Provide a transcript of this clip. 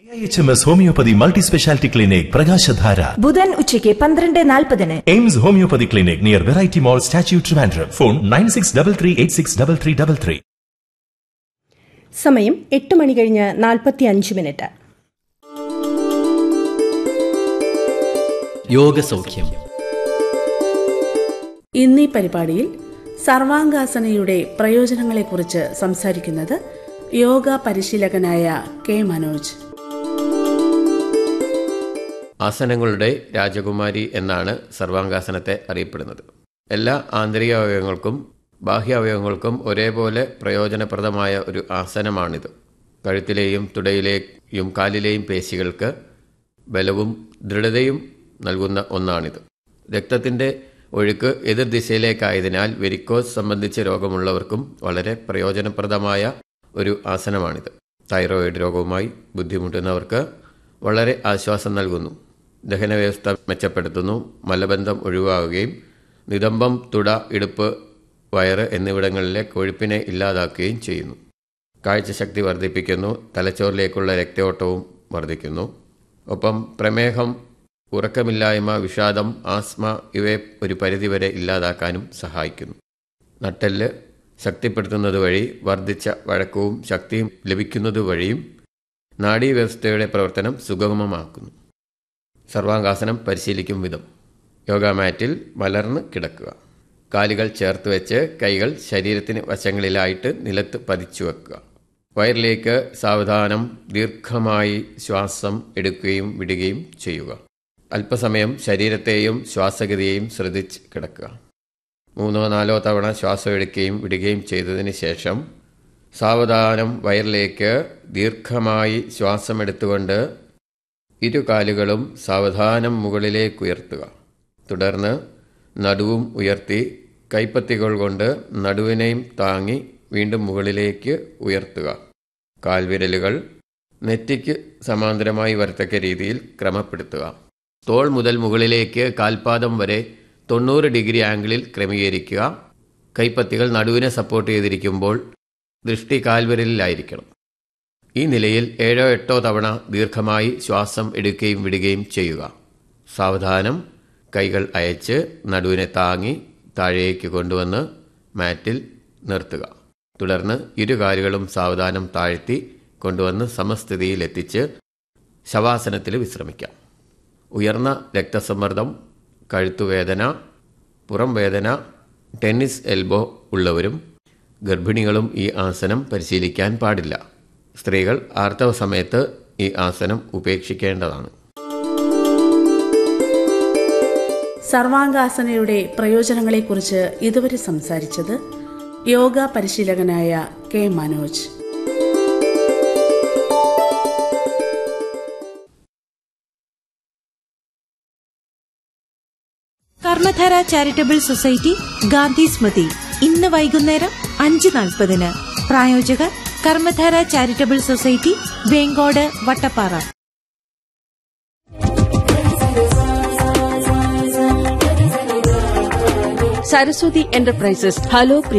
H M S homeopathy multi speciality clinic Prakashadhara ബുധൻ ഉച്ചയ്ക്ക് പന്ത്രണ്ട് നാൽപ്പതിന് AIMS homeopathy clinic near variety mall statue Trivandrum phone nine six double three eight six double three double three സമയം എട്ട് മണി കഴിഞ്ഞ് നാൽപ്പത്തി അഞ്ച് മിനിറ്റ് യോഗസൗഖ്യം ഇന്നീ പരിപാടിയിൽ സർവാംഗാസനയുടെ പ്രയോജനങ്ങളെക്കുറിച്ച് സംസാരിക്കുന്നത് യോഗ പരിശീലകനായ കെ മനോജ് ആസനങ്ങളുടെ രാജകുമാരി എന്നാണ് സർവാംഗാസനത്തെ അറിയപ്പെടുന്നത് എല്ലാ ആന്തരിക അവയവങ്ങൾക്കും ബാഹ്യ അവയവങ്ങൾക്കും ഒരേപോലെ പ്രയോജനപ്രദമായ ഒരു ആസനമാണിത് കഴുത്തിലെയും തുടയിലെയും കാലിലെയും പേശികൾക്ക് ബലവും ദൃഢതയും നൽകുന്ന ഒന്നാണിത് രക്തത്തിൻ്റെ ഒഴുക്ക് എതിർദിശയിലേക്കായതിനാൽ വെരിക്കോസ് സംബന്ധിച്ച രോഗമുള്ളവർക്കും വളരെ പ്രയോജനപ്രദമായ ഒരു ആസനമാണിത് തൈറോയിഡ് രോഗവുമായി ബുദ്ധിമുട്ടുന്നവർക്ക് വളരെ ആശ്വാസം നൽകുന്നു ദഹനവ്യവസ്ഥ മെച്ചപ്പെടുത്തുന്നു മലബന്ധം ഒഴിവാകുകയും നിതംബം തുട ഇടുപ്പ് വയറ് എന്നിവിടങ്ങളിലെ കൊഴുപ്പിനെ ഇല്ലാതാക്കുകയും ചെയ്യുന്നു കാഴ്ചശക്തി വർദ്ധിപ്പിക്കുന്നു തലച്ചോറിലേക്കുള്ള രക്തയോട്ടവും വർദ്ധിക്കുന്നു ഒപ്പം പ്രമേഹം ഉറക്കമില്ലായ്മ വിഷാദം ആസ്മ ഇവയെ ഒരു പരിധിവരെ ഇല്ലാതാക്കാനും സഹായിക്കുന്നു നട്ടെല്ല് ശക്തിപ്പെടുത്തുന്നത് വഴി വർദ്ധിച്ച വഴക്കവും ശക്തിയും ലഭിക്കുന്നത് വഴിയും നാഡീവ്യവസ്ഥയുടെ പ്രവർത്തനം സുഗമമാക്കുന്നു സർവാംഗാസനം പരിശീലിക്കും വിധം യോഗ മാറ്റിൽ മലർന്ന് കിടക്കുക കാലുകൾ ചേർത്ത് വെച്ച് കൈകൾ ശരീരത്തിന് വശങ്ങളിലായിട്ട് നിലത്ത് പതിച്ചു വെക്കുക വയറിലേക്ക് സാവധാനം ദീർഘമായി ശ്വാസം എടുക്കുകയും വിടുകയും ചെയ്യുക അല്പസമയം ശരീരത്തെയും ശ്വാസഗതിയെയും ശ്രദ്ധിച്ച് കിടക്കുക മൂന്നോ നാലോ തവണ ശ്വാസം എടുക്കുകയും വിടുകയും ചെയ്തതിന് ശേഷം സാവധാനം വയറിലേക്ക് ദീർഘമായി ശ്വാസമെടുത്തുകൊണ്ട് ഇരു കാലുകളും സാവധാനം മുകളിലേക്ക് ഉയർത്തുക തുടർന്ന് നടുവും ഉയർത്തി കൈപ്പത്തികൾ കൊണ്ട് നടുവിനെയും താങ്ങി വീണ്ടും മുകളിലേക്ക് ഉയർത്തുക കാൽവിരലുകൾ നെറ്റിക്ക് സമാന്തരമായി വരത്തക്ക രീതിയിൽ ക്രമപ്പെടുത്തുക തോൾ മുതൽ മുകളിലേക്ക് കാൽപാദം വരെ തൊണ്ണൂറ് ഡിഗ്രി ആംഗിളിൽ ക്രമീകരിക്കുക കൈപ്പത്തികൾ നടുവിനെ സപ്പോർട്ട് ചെയ്തിരിക്കുമ്പോൾ ദൃഷ്ടി കാൽവിരലിലായിരിക്കണം ഈ നിലയിൽ ഏഴോ എട്ടോ തവണ ദീർഘമായി ശ്വാസം എടുക്കുകയും വിടുകയും ചെയ്യുക സാവധാനം കൈകൾ അയച്ച് നടുവിനെ താങ്ങി താഴേക്ക് കൊണ്ടുവന്ന് മാറ്റിൽ നിർത്തുക തുടർന്ന് ഇരു കാലുകളും സാവധാനം താഴ്ത്തി കൊണ്ടുവന്ന് സമസ്ഥിതിയിൽ എത്തിച്ച് ശവാസനത്തിൽ വിശ്രമിക്കാം ഉയർന്ന രക്തസമ്മർദ്ദം കഴുത്തുവേദന പുറം വേദന ടെന്നീസ് എൽബോ ഉള്ളവരും ഗർഭിണികളും ഈ ആസനം പരിശീലിക്കാൻ പാടില്ല സ്ത്രീകൾ ആർത്തവ സമയത്ത് ഈ ആസനം ഉപേക്ഷിക്കേണ്ടതാണ് സർവാംഗാസനയുടെ പ്രയോജനങ്ങളെക്കുറിച്ച് ഇതുവരെ സംസാരിച്ചത് യോഗ പരിശീലകനായ K Manoj Karmadhara charitable society Gandhi Smriti ഇന്ന് വൈകുന്നേരം അഞ്ച് നാൽപ്പതിന് പ്രായോജകർ Karmadhara charitable society Vengode Vattappara Saraswathi enterprises hello